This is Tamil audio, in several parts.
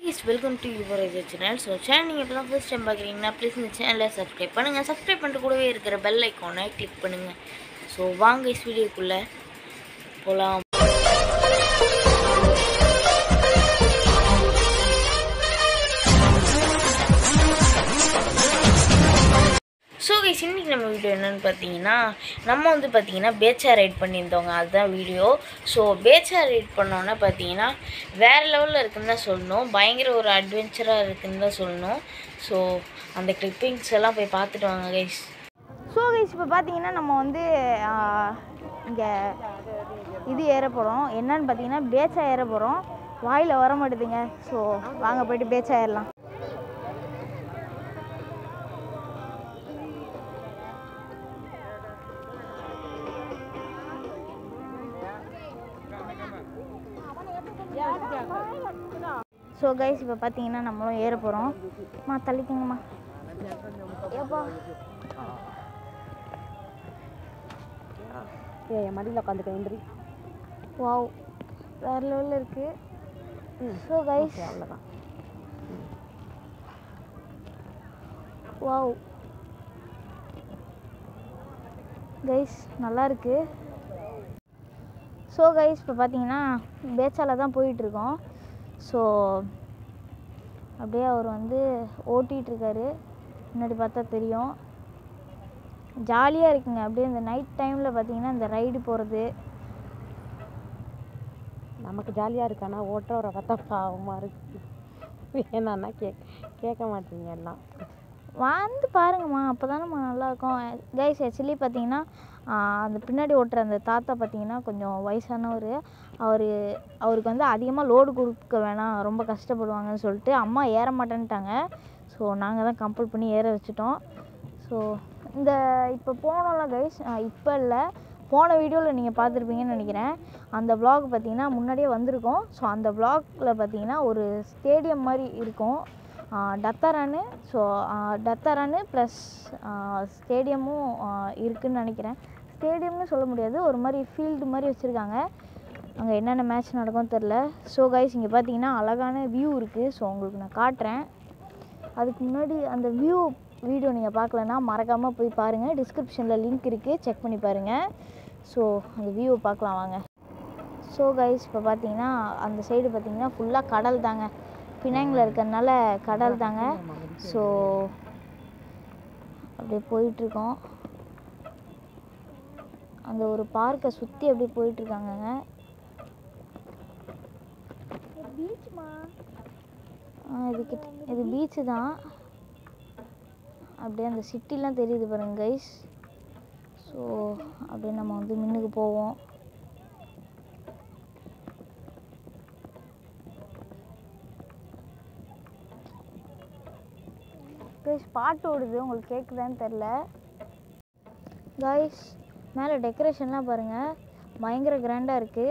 please welcome to your channel so channel நீங்கள் இப்போ தான் ஃபர்ஸ்ட் டைம் பார்க்குறீங்கன்னா ப்ளீஸ் இந்த சேனலை சப்ஸ்கிரைப் பண்ணுங்கள் சப்ஸ்கிரைப் பண்ணிட்டு கூடவே இருக்கிற பெல் ஐக்கானை கிளிக் பண்ணுங்கள் ஸோ வாங்க இஸ் வீடியோக்குள்ளே போகலாம் ஸோ கைஸ் இன்றைக்கி நம்ம வீடியோ என்னென்னு பார்த்தீங்கன்னா நம்ம வந்து பார்த்தீங்கன்னா பேச்சா ரைட் பண்ணியிருந்தோங்க அதுதான் வீடியோ ஸோ பேச்சா ரைட் பண்ணோன்னே பார்த்தீங்கன்னா வேறு லெவலில் இருக்குன்னு தான் சொல்லணும் பயங்கர ஒரு அட்வென்ச்சராக இருக்குன்னு தான் சொல்லணும் ஸோ அந்த கிளிப்பிங்ஸ் எல்லாம் போய் பார்த்துட்டு வாங்க கைஸ் ஸோ கைஸ் இப்போ பார்த்தீங்கன்னா நம்ம வந்து இங்கே இது ஏற போகிறோம் என்னன்னு பார்த்தீங்கன்னா பேச்சா ஏற போகிறோம் வாயில் வர மாட்டேதுங்க ஸோ வாங்க போயிட்டு பேச்சா ஏறலாம் ஸோ கைஸ் இப்போ பார்த்தீங்கன்னா நம்மளும் ஏற போகிறோம் மா தள்ளிக்கங்கம்மா ஏப்பா ஏ என் மடியில் உட்காந்துக்க எந்திரி வாவ் வேற லெவலில் இருக்கு ஸோ கைஸ் அவ்வளோதான் வாவ் கைஸ் நல்லா இருக்கு ஸோ கைஸ் இப்போ பார்த்தீங்கன்னா பேச்சால தான் போயிட்டுருக்கோம் ஸோ அப்படியே அவர் வந்து ஓட்டிகிட்டு இருக்காரு முன்னாடி பார்த்தா தெரியும் ஜாலியாக இருக்குங்க அப்படியே இந்த நைட் டைமில் பார்த்தீங்கன்னா இந்த ரைடு போகிறது நமக்கு ஜாலியாக இருக்கானா ஓட்டுறவரை பார்த்தா பாவமாக இருக்கு வேணான்னா கே கேட்க மாட்டீங்க எல்லாம் வந்து பாருங்கம்மா அப்போ தானேம்மா நல்லாயிருக்கும் கைஸ் ஆக்சுவலி பார்த்தீங்கன்னா ஆஹ், அந்த பின்னாடி ஓட்டுற அந்த தாத்தா பார்த்தீங்கன்னா கொஞ்சம் வயசானவர் அவர் அவருக்கு வந்து அதிகமாக லோடு கொடுக்க வேணாம் ரொம்ப கஷ்டப்படுவாங்கன்னு சொல்லிட்டு அம்மா ஏற மாட்டேன்ட்டாங்க ஸோ நாங்கள் தான் கம்பல் பண்ணி ஏற வச்சுட்டோம் ஸோ இந்த இப்போ போனோம்ல கைஸ் இப்போ இல்லை போன வீடியோவில் நீங்கள் பார்த்துருப்பீங்கன்னு நினைக்கிறேன் அந்த vlog பார்த்தீங்கன்னா முன்னாடியே வந்திருக்கும் ஸோ அந்த vlogல பார்த்தீங்கன்னா ஒரு ஸ்டேடியம் மாதிரி இருக்கும் டத்தரானு ஸோ டத்தரானு ப்ளஸ் ஸ்டேடியமும் இருக்குதுன்னு நினைக்கிறேன் ஸ்டேடியம்னு சொல்ல முடியாது ஒரு மாதிரி ஃபீல்டு மாதிரி வச்சுருக்காங்க அங்கே என்னென்ன மேட்ச் நடக்கும்னு தெரில ஸோ கைஸ் இங்கே பார்த்தீங்கன்னா அழகான வியூ இருக்குது ஸோ உங்களுக்கு நான் காட்டுறேன் அதுக்கு முன்னாடி அந்த வியூ வீடியோ நீங்கள் பார்க்கலன்னா மறக்காமல் போய் பாருங்கள் டிஸ்கிரிப்ஷனில் லிங்க் இருக்குது செக் பண்ணி பாருங்கள் ஸோ அந்த வியூவை பார்க்கலாம் வாங்க ஸோ கைஸ் இப்போ பார்த்தீங்கன்னா அந்த சைடு பார்த்தீங்கன்னா ஃபுல்லாக கடல் தாங்க பினாங்கில் இருக்கிறதுனால கடல் தாங்க ஸோ அப்படியே போயிட்டுருக்கோம் அந்த ஒரு பார்க்கை சுற்றி அப்படியே போயிட்டுருக்காங்கங்க இது கிட்ட இது பீச்சு தான் அப்படியே அந்த சிட்டிலாம் தெரியுது பாருங்க கைஸ் ஸோ அப்படியே நம்ம வந்து மின்னுக்கு போவோம் கைஸ் பாட்டு ஓடுது உங்களுக்கு கேட்குதான்னு தெரில கைஸ் மேலே டெக்கரேஷன்லாம் பாருங்கள் பயங்கர கிராண்டாக இருக்குது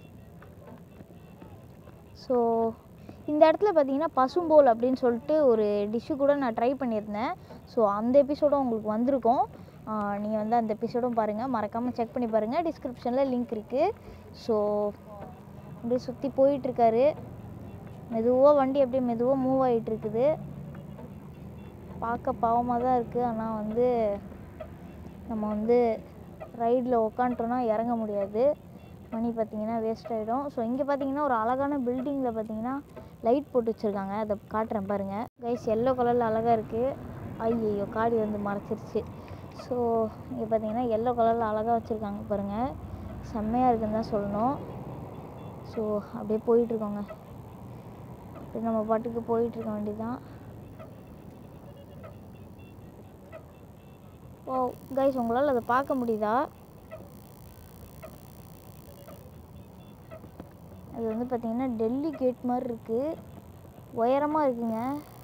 ஸோ இந்த இடத்துல பார்த்தீங்கன்னா பசும்போல் அப்படின்னு சொல்லிட்டு ஒரு டிஷ்ஷு கூட நான் ட்ரை பண்ணியிருந்தேன் ஸோ அந்த எபிசோடும் உங்களுக்கு வந்திருக்கும் நீங்கள் வந்து அந்த எபிசோடும் பாருங்கள் மறக்காமல் செக் பண்ணி பாருங்கள் டிஸ்கிரிப்ஷனில் லிங்க் இருக்குது ஸோ அப்படியே சுற்றி போயிட்டுருக்காரு மெதுவாக வண்டி அப்படியே மெதுவாக மூவ் ஆகிட்டு இருக்குது பார்க்க பாவமாக தான் இருக்குது ஆனால் வந்து நம்ம வந்து ரைடில் உக்காண்ட்டோன்னா இறங்க முடியாது மணி பார்த்தீங்கன்னா வேஸ்ட் ஆகிடும் ஸோ இங்கே பார்த்தீங்கன்னா ஒரு அழகான பில்டிங்கில் பார்த்தீங்கன்னா லைட் போட்டு வச்சுருக்காங்க அதை காட்டுறேன் பாருங்கள் கைஸ் எல்லோ கலரில் அழகாக இருக்குது ஐயையோ காடி வந்து மறைச்சிருச்சு ஸோ இங்கே பார்த்தீங்கன்னா எல்லோ கலரில் அழகாக வச்சுருக்காங்க பாருங்கள் செம்மையாக இருக்குன்னு தான் சொல்லணும் ஸோ அப்படியே போயிட்டுருக்கோங்க அப்படியே நம்ம பாட்டுக்கு போயிட்டுருக்க வேண்டியதான் ஓ கைஸ் உங்களால் அதை பார்க்க முடியுதா அது வந்து பார்த்தீங்கன்னா டெல்லி கேட் மாதிரி இருக்குது உயரமாக இருக்குங்க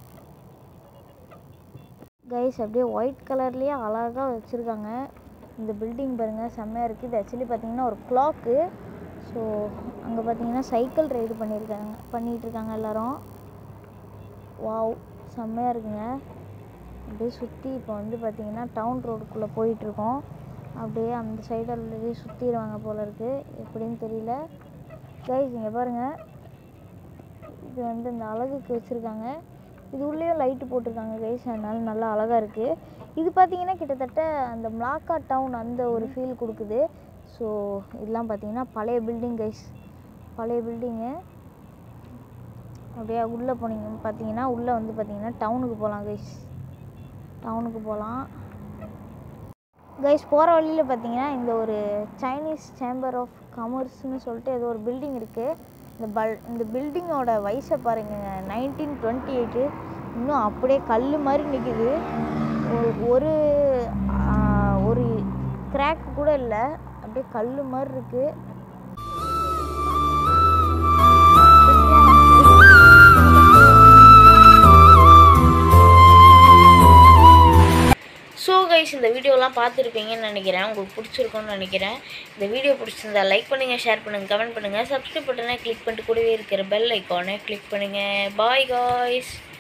கைஸ் அப்படியே ஒயிட் கலர்லேயே அழகாக வச்சுருக்காங்க இந்த பில்டிங் பாருங்கள் செம்மையாக இருக்குது இது ஆக்சுவலி பார்த்தீங்கன்னா ஒரு கிளாக்கு ஸோ அங்கே பார்த்தீங்கன்னா சைக்கிள் ரைடு பண்ணியிருக்காங்க பண்ணிகிட்டு இருக்காங்க எல்லாரும் வாவ் செம்மையாக இருக்குங்க அப்படியே சுற்றி இப்போ வந்து பார்த்தீங்கன்னா டவுன் ரோடுக்குள்ளே போயிட்டுருக்கோம் அப்படியே அந்த சைடு ஆல்ரெடி சுற்றிடுவாங்க போல இருக்குது எப்படின்னு தெரியல கைஸ் இங்கே பாருங்கள் இது வந்து இந்த அழகுக்கு வச்சுருக்காங்க இது உள்ளேயும் லைட்டு போட்டிருக்காங்க கைஸ் அதனால நல்லா அழகாக இருக்குது இது பார்த்தீங்கன்னா கிட்டத்தட்ட அந்த மிளாக்கா டவுன் அந்த ஒரு ஃபீல் கொடுக்குது ஸோ இதெல்லாம் பார்த்தீங்கன்னா பழைய பில்டிங் கைஸ் பழைய பில்டிங்கு அப்படியே உள்ளே போனீங்க பார்த்தீங்கன்னா உள்ளே வந்து பார்த்தீங்கன்னா டவுனுக்கு போகலாம் கைஸ் டவுனுக்கு போகலாம் கைஸ் போகிற வழியில் பார்த்தீங்கன்னா இந்த ஒரு சைனீஸ் சேம்பர் ஆஃப் கமர்ஸ்னு சொல்லிட்டு ஏதோ ஒரு பில்டிங் இருக்குது இந்த பல் இந்த பில்டிங்கோட வயசை பாருங்க நைன்டீன் டுவெண்ட்டி எயிட்டு இன்னும் அப்படியே கல் மாதிரி நிற்கிது ஒரு ஆ, ஒரு கிராக் கூட இல்லை அப்படியே கல் மாதிரி இருக்குது ஸோ கைஸ் இந்த வீடியோலாம் பார்த்துருப்பீங்கன்னு நினைக்கிறேன் உங்களுக்கு பிடிச்சிருக்கும்னு நினைக்கிறேன் இந்த வீடியோ பிடிச்சிருந்தா லைக் பண்ணுங்கள் ஷேர் பண்ணுங்கள் கமெண்ட் பண்ணுங்கள் சப்ஸ்கிரைப் பட்டனை கிளிக் பண்ணிட்டு கூடவே இருக்கிற பெல் ஐக்கானை கிளிக் பண்ணுங்கள் பாய் காய்ஸ்